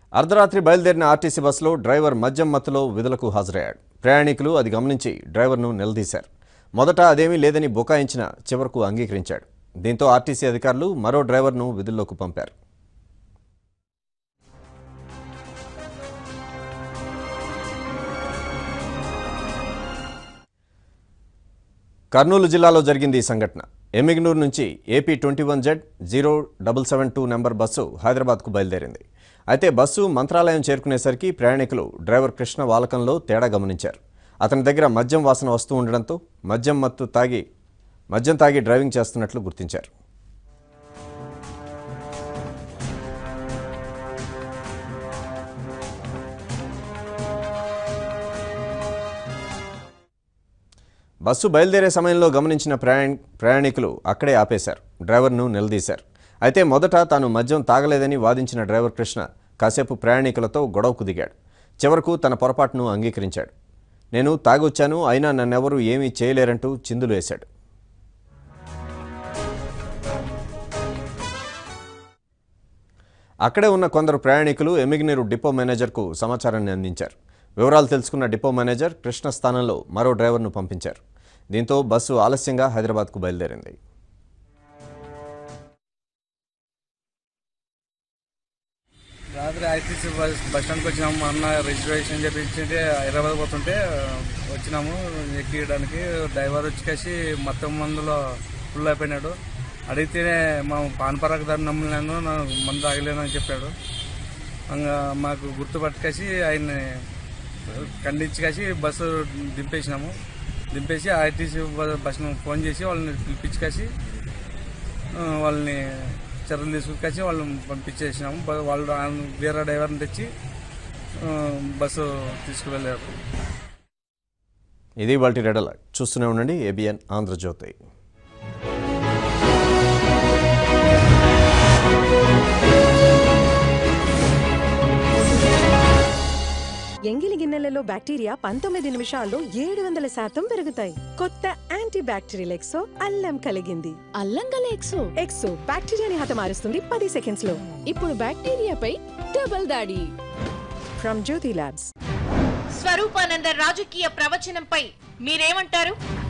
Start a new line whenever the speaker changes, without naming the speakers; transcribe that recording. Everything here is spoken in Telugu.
అర్ధరాత్రి బయలుదేరిన ఆర్టీసీ బస్సులో డ్రైవర్ మద్యం మత్తులో విధులకు హాజరయ్యాడు ప్రయాణికులు అది గమనించి డ్రైవర్ను నిలదీశారు మొదట అదేమీ లేదని బుకాయించిన చివరకు అంగీకరించాడు దీంతో ఆర్టీసీ అధికారులు మరో డ్రైవర్ను విధుల్లోకి పంపారు కర్నూలు జిల్లాలో జరిగింది ఈ సంఘటన ఎమిగ్నూరు నుంచి AP twenty one Z zero double seven two number bus హైదరాబాద్కు బయలుదేరింది అయితే బస్సు మంత్రాలయం చేరుకునేసరికి ప్రయాణికులు డ్రైవర్ కృష్ణ వాలకంలో తేడా గమనించారు అతని దగ్గర మద్యం వాసన వస్తూ ఉండడంతో మద్యం మత్తు తాగి మద్యం తాగి డ్రైవింగ్ చేస్తున్నట్లు గుర్తించారు బస్సు బయలుదేరే సమయంలో గమనించిన ప్రయాణ ప్రయాణికులు అక్కడే ఆపేశారు డ్రైవర్ను నిలదీశారు అయితే మొదట తాను మద్యం తాగలేదని వాదించిన డ్రైవర్ కృష్ణ కాసేపు ప్రయాణికులతో గొడవకు దిగాడు చివరకు తన పొరపాటును అంగీకరించాడు నేను తాగొచ్చాను అయినా నన్నెవరూ ఏమీ చేయలేరంటూ చిందులు వేశాడు అక్కడే ఉన్న కొందరు ప్రయాణికులు ఎమిగ్నీరు డిపో మేనేజర్కు సమాచారాన్ని అందించారు వివరాలు తెలుసుకున్న డిపో మేనేజర్ కృష్ణ స్థానంలో మరో డ్రైవర్ను పంపించారు దీంతో బస్సు ఆలస్యంగా హైదరాబాద్కు బయలుదేరింది
రాత్రి ఐటీసీ బస్ బస్ స్టాండ్కి వచ్చినాము మా అన్న రిజర్వేషన్ చేపించింటే హైదరాబాద్ పోతుంటే వచ్చినాము ఎక్కియడానికి డ్రైవర్ వచ్చి కలిసి మొత్తం మందులో ఫుల్ అయిపోయినాడు అడిగితేనే మా పాన్పరాకు దాన్ని నమ్మలేను నాకు మందు తాగలేను అని చెప్పాడు ఇంకా మాకు గుర్తుపట్టుకేసి ఆయన్ని ఖండించి కాసి బస్సు దింపేసినాము దింపేసి ఐటీసీ బస్ ఫోన్ చేసి వాళ్ళని పిలిపించుకేసి ఆ, వాళ్ళని చర్యలు తీసుకొచ్చి వాళ్ళని పంపించేసినాము బ- వాళ్ళు ఆ- వేరే డ్రైవర్ని తెచ్చి ఆ, బస్సు తీసుకువెళ్ళారు
ఇది వాళ్ళ రెడ్ అలర్ట్ చూస్తూనే ఉండండి ఏబిఎన్ ఆంధ్రజ్యోతి
ఎంగిలి గిన్నెలలో బ్యాక్టీరియా పంతొమ్మిది నిమిషాల్లో ఏడు వందల శాతం పెరుగుతాయి కొత్త యాంటీ బ్యాక్టీరియల్ ఎక్సో అల్లం కలిగింది
అల్లం గల ఎక్సో
ఎక్సో బ్యాక్టీరియాని హతమారుస్తుంది పది సెకండ్స్ లో
ఇప్పుడు బ్యాక్టీరియాపై డబుల్ దాడి
ఫ్రమ్ జ్యోతి ల్యాబ్స్
స్వరూపానంద రాజకీయ ప్రవచనంపై మీరేమంటారు